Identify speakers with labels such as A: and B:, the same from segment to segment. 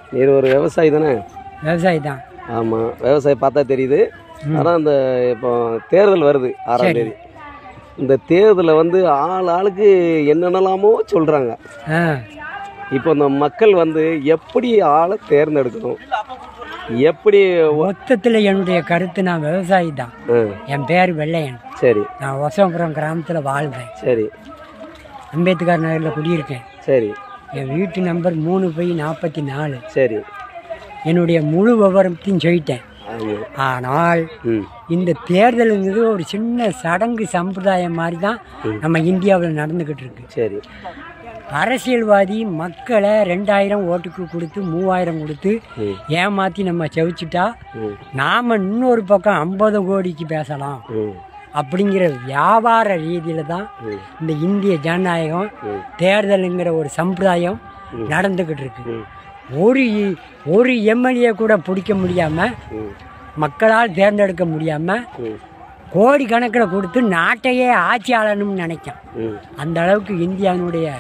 A: நீர் ஒரு விவசாயி தானே
B: விவசாயி தான்
A: ஆமாம் விவசாயி பார்த்தா தெரியுது ஆனால் அந்த இப்போ தேர்தல் வருது ஆறாம்
B: சரி.
A: தேதி இந்த தேர்தலில் வந்து ஆள் ஆளுக்கு என்னென்னலாமோ சொல்கிறாங்க
B: ஆ
A: இப்போ இந்த மக்கள் வந்து எப்படி ஆளை தேர்ந்தெடுக்கணும் எப்படி ஒ-
B: மொத்தத்தில் என்னுடைய கருத்து நான் விவசாயி தான்
A: ஆ,
B: என் பேர் வெள்ளையன்
A: சரி
B: நான் ஒசவபுரம் கிராமத்தில் வாழ்வேன்
A: சரி
B: அம்பேத்கர் நகரில் குடியிருக்கேன்
A: சரி
B: என் வீட்டு நம்பர் மூணு போய் நாற்பத்தி நாலு
A: சரி
B: என்னுடைய முழு விவரத்தையும் சொல்லிட்டேன்
A: ஆமாம்
B: ஆனால்
A: ம்
B: இந்த தேர்தலுங்கிறது ஒரு சின்ன சடங்கு சம்பிரதாயம் மாதிரி தான் நம்ம இந்தியாவில் நடந்துக்கிட்டு இருக்கு
A: சரி
B: அரசியல்வாதி மக்களை ரெண்டாயிரம் ஓட்டுக்கு கொடுத்து மூவாயிரம் கொடுத்து
A: ம்
B: ஏமாற்றி நம்ம செவிச்சிட்டா
A: ம்
B: நாம் இன்னொரு பக்கம் ஐம்பது கோடிக்கு பேசலாம்
A: ம்
B: அப்படிங்கிற வியாபார ரீதியில் தான்
A: ம்
B: இந்த இந்திய ஜனநாயகம்
A: ம்.
B: தேர்தலுங்கிற ஒரு சம்பிரதாயம் நடந்துக்கிட்டு இருக்கு
A: ம்
B: ஒரு இ- ஒரு எம்எல்ஏ கூட பிடிக்க முடியாமல்
A: ம்
B: மக்களால் தேர்ந்தெடுக்க முடியாமல்
A: ம்
B: கோடி கணக்கில் கொடுத்து நாட்டையே ஆட்சி ஆளணும்னு நினைக்கான்
A: ம்
B: அந்த அளவுக்கு இந்தியாவினுடைய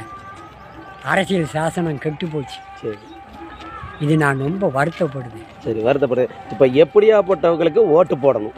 B: அரசியல் சாசனம் கெட்டு போச்சு
A: சரி
B: இது நான் ரொம்ப வருத்தப்படுது
A: சரி வருத்தப்படு இப்போ எப்படியாப்பட்டவங்களுக்கு ஓட்டு போடணும்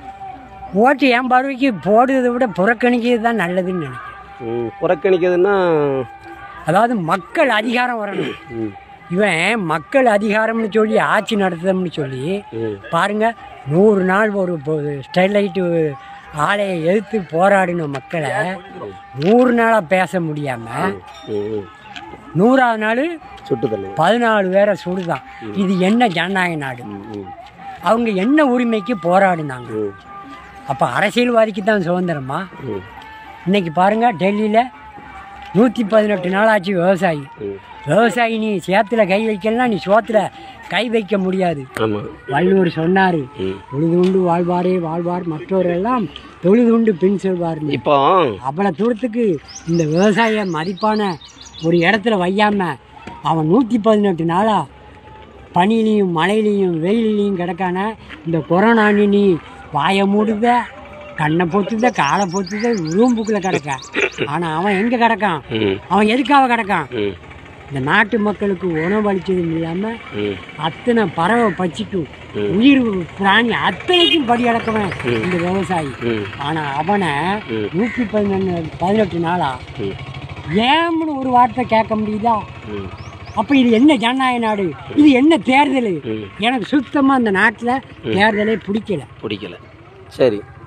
B: ஓட்டு என் பார்வைக்கு போடுறதை விட புறக்கணிக்கிறது தான் நல்லதுன்னு நினைக்கிறேன்
A: ம் புறக்கணிக்கிறதுன்னா
B: அதாவது மக்கள் அதிகாரம் வரணும்
A: ம்
B: இவன் மக்கள் அதிகாரம்னு சொல்லி ஆட்சி நடத்துதம்னு சொல்லி
A: ம்
B: பாருங்க நூறு நாள் ஒரு பொ- ஸ்டெர்லைட்டு ஆலையை எதிர்த்து போராடின மக்களை நூறு நாளாக பேச முடியாமல்
A: ம் ம்
B: நூறாவது நாள்
A: சுட்டு தள்ளுங்க
B: பதினாலு பேரை சுடுதான் இது என்ன ஜனநாயக நாடு
A: ம் ம்
B: அவங்க என்ன உரிமைக்கு போராடினாங்க
A: ம்
B: அப்போ அரசியல்வாதிக்கு தான் சுதந்திரமா
A: ம்
B: இன்னைக்கு பாருங்க டெல்லியில் நூற்றி பதினெட்டு நாளாச்சு விவசாயி
A: ம்
B: விவசாயி நீ சேத்துல கை வைக்கலாம் நீ சோத்துல கை வைக்க முடியாது
A: ஆமாம்
B: வள்ளுவர் சொன்னார்
A: ம்
B: தொழுது உண்டு வாழ்வாரே வாழ்வார் மற்றவரெல்லாம் தொழுது உண்டு பின் செல்வார்னு
A: இப்போ
B: அவ்வளோ தூரத்துக்கு இந்த விவசாய மதிப்பான ஒரு இடத்துல வையாம அவன் நூற்றி பதினெட்டு நாளா பனிலையும் மழையிலையும் வெயிலையும் கிடக்கான இந்த கொரோனா நீ வாயை மூடுத கண்ணை பொத்துத காலை பொத்துத ரூம்புக்குள்ளே கிடக்க ஆனால் அவன் எங்கே கிடக்கான்
A: ம்
B: அவன் எதுக்காக கிடக்கான்
A: ம்
B: இந்த நாட்டு மக்களுக்கு உணவு அளிச்சதும் இல்லாமல்
A: ம்
B: அத்தனை பறவை பச்சிக்கும் உயிர் பிராணி அத்தனைக்கும் படி அடக்கவன் இந்த விவசாயி
A: ம்
B: ஆனா அவனை
A: ம்.
B: நூற்றி பதினொன்று பதினெட்டு நாளா
A: ம்
B: ஏம்னு ஒரு வார்த்தை கேட்க முடியுதா
A: ம்
B: அப்ப இது என்ன ஜனநாயக நாடு இது என்ன தேர்தல்
A: ம்
B: எனக்கு சுத்தமா அந்த நாட்டுல தேர்தலே பிடிக்கல
A: பிடிக்கல சரி